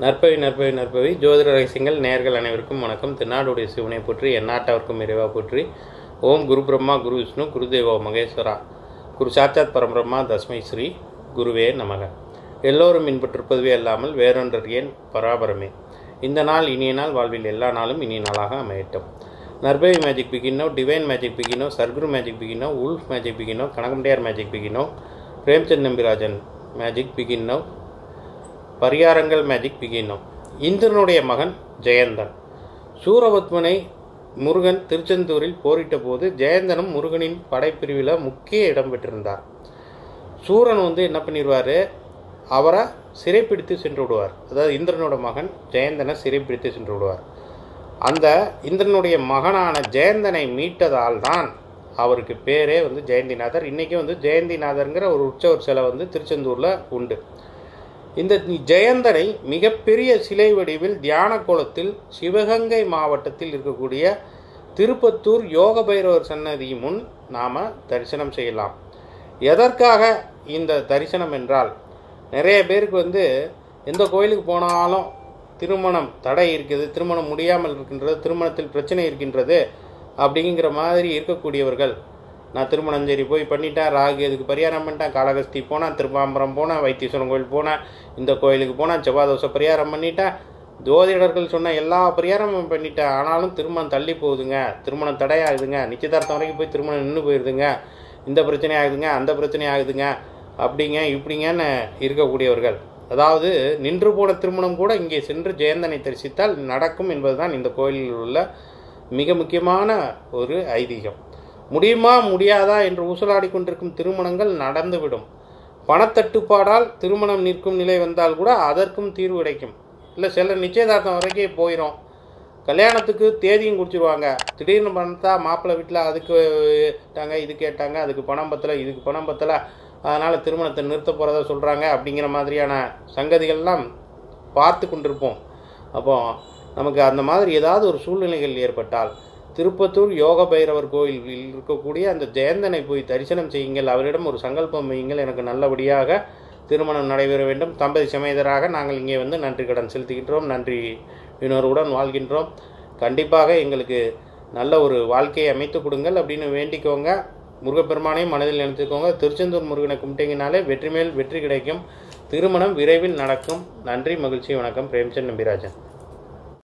நற்பவி நற்பவி நற்பவி ஜோதிட ரகசியங்கள் நேர்கள் அனைவருக்கும் வணக்கம் திருநாடுடைய சிவனை போற்றி எந்நாட்டவர்க்கும் இறைவா போற்றி ஓம் குரு பிரம்மா குரு விஷ்ணு குருதேவோ மகேஸ்வரா குரு சாட்சாத் பரம்பிரம்மா தஸ்மை ஸ்ரீ குருவே நமக எல்லோரும் இன்பற்றிருப்பதுவே அல்லாமல் வேறொன்றர் ஏன் பராபரமே இந்த நாள் இனிய நாள் வாழ்வில் எல்லா நாளும் இனிய நாளாக அமையட்டும் நற்பவி மேஜிக் பிகினோ டிவைன் மேஜிக் பிகினோ சர்க்குரு மேஜிக் பிகினோ உல்ஃப் மேஜிக் பிகினோ கனகம்டையார் மேஜிக் பிகினோ பிரேம்சந்த் நம்பிராஜன் மேஜிக் பிகினோ பரிகாரங்கள் மேஜிக் பிகினோம் இந்திரனுடைய மகன் ஜெயந்தன் சூரபத்மனை முருகன் திருச்செந்தூரில் போரிட்ட போது ஜெயந்தனும் முருகனின் படைப்பிரிவில் முக்கிய இடம் பெற்றிருந்தார் சூரன் வந்து என்ன பண்ணிடுவார் அவரை சிறைப்பிடித்து சென்று விடுவார் அதாவது இந்திரனோட மகன் ஜெயந்தனை சிறைப்பிடித்து சென்று விடுவார் அந்த இந்திரனுடைய மகனான ஜெயந்தனை மீட்டதால் தான் அவருக்கு பேரே வந்து ஜெயந்திநாதர் இன்றைக்கி வந்து ஜெயந்திநாதருங்கிற ஒரு உற்சவர் சிலை வந்து திருச்செந்தூரில் உண்டு இந்த ஜெயந்தனை மிகப்பெரிய சிலை வடிவில் தியான கோலத்தில் சிவகங்கை மாவட்டத்தில் இருக்கக்கூடிய திருப்பத்தூர் யோக பைரவர் சன்னதி முன் நாம் தரிசனம் செய்யலாம் எதற்காக இந்த தரிசனம் என்றால் நிறைய பேருக்கு வந்து எந்த கோயிலுக்கு போனாலும் திருமணம் தடை இருக்குது திருமணம் முடியாமல் இருக்கின்றது திருமணத்தில் பிரச்சனை இருக்கின்றது அப்படிங்கிற மாதிரி இருக்கக்கூடியவர்கள் நான் திருமணஞ்சேரி போய் பண்ணிட்டேன் ராகு இதுக்கு பரிகாரம் பண்ணிட்டேன் காளகஸ்தி போனேன் திருப்பாம்பரம் போனேன் வைத்தீஸ்வரன் கோயில் போனேன் இந்த கோயிலுக்கு போனேன் செவ்வாதோஷ பரிகாரம் பண்ணிட்டேன் ஜோதிடர்கள் சொன்ன எல்லா பரிகாரமும் பண்ணிட்டேன் ஆனாலும் திருமணம் தள்ளி போகுதுங்க திருமணம் தடையாகுதுங்க நிச்சயதார்த்தம் வரைக்கும் போய் திருமணம் நின்று போயிடுதுங்க இந்த பிரச்சனை ஆகுதுங்க அந்த பிரச்சனை ஆகுதுங்க அப்படிங்க இப்படிங்கன்னு இருக்கக்கூடியவர்கள் அதாவது நின்று போன திருமணம் கூட இங்கே சென்று ஜெயந்தனை தரிசித்தால் நடக்கும் என்பதுதான் இந்த கோயிலில் உள்ள மிக முக்கியமான ஒரு ஐதீகம் முடியுமா முடியாதா என்று ஊசலாடி கொண்டிருக்கும் திருமணங்கள் நடந்துவிடும் பணத்தட்டுப்பாடால் திருமணம் நிற்கும் நிலை வந்தால் கூட அதற்கும் தீர்வு கிடைக்கும் இல்லை சில நிச்சயதார்த்தம் வரைக்கும் போயிடும் கல்யாணத்துக்கு தேதியும் குறிச்சிருவாங்க திடீர்னு பார்த்தா மாப்பிள்ளை வீட்டில் அதுக்கு கேட்டாங்க இது கேட்டாங்க அதுக்கு பணம் பத்தலை இதுக்கு பணம் பத்தலை அதனால் திருமணத்தை நிறுத்த போகிறதா சொல்கிறாங்க அப்படிங்கிற மாதிரியான சங்கதிகள்லாம் பார்த்து கொண்டிருப்போம் அப்போ நமக்கு அந்த மாதிரி ஏதாவது ஒரு சூழ்நிலைகள் ஏற்பட்டால் திருப்பத்தூர் யோக பைரவர் கோயிலில் இருக்கக்கூடிய அந்த ஜெயந்தனை போய் தரிசனம் செய்யுங்கள் அவரிடம் ஒரு சங்கல்பம் வையுங்கள் எனக்கு நல்லபடியாக திருமணம் நடைபெற வேண்டும் தம்பதி சமேதராக நாங்கள் இங்கே வந்து நன்றி கடன் செலுத்துகின்றோம் நன்றி உணர்வுடன் வாழ்கின்றோம் கண்டிப்பாக எங்களுக்கு நல்ல ஒரு வாழ்க்கையை அமைத்து கொடுங்கள் அப்படின்னு வேண்டிக்கோங்க முருகப்பெருமானையும் மனதில் நினைத்துக்கோங்க திருச்செந்தூர் முருகனை கும்பிட்டீங்கனாலே வெற்றி மேல் வெற்றி கிடைக்கும் திருமணம் விரைவில் நடக்கும் நன்றி மகிழ்ச்சி வணக்கம் பிரேம்சந்த் நம்பிராஜன்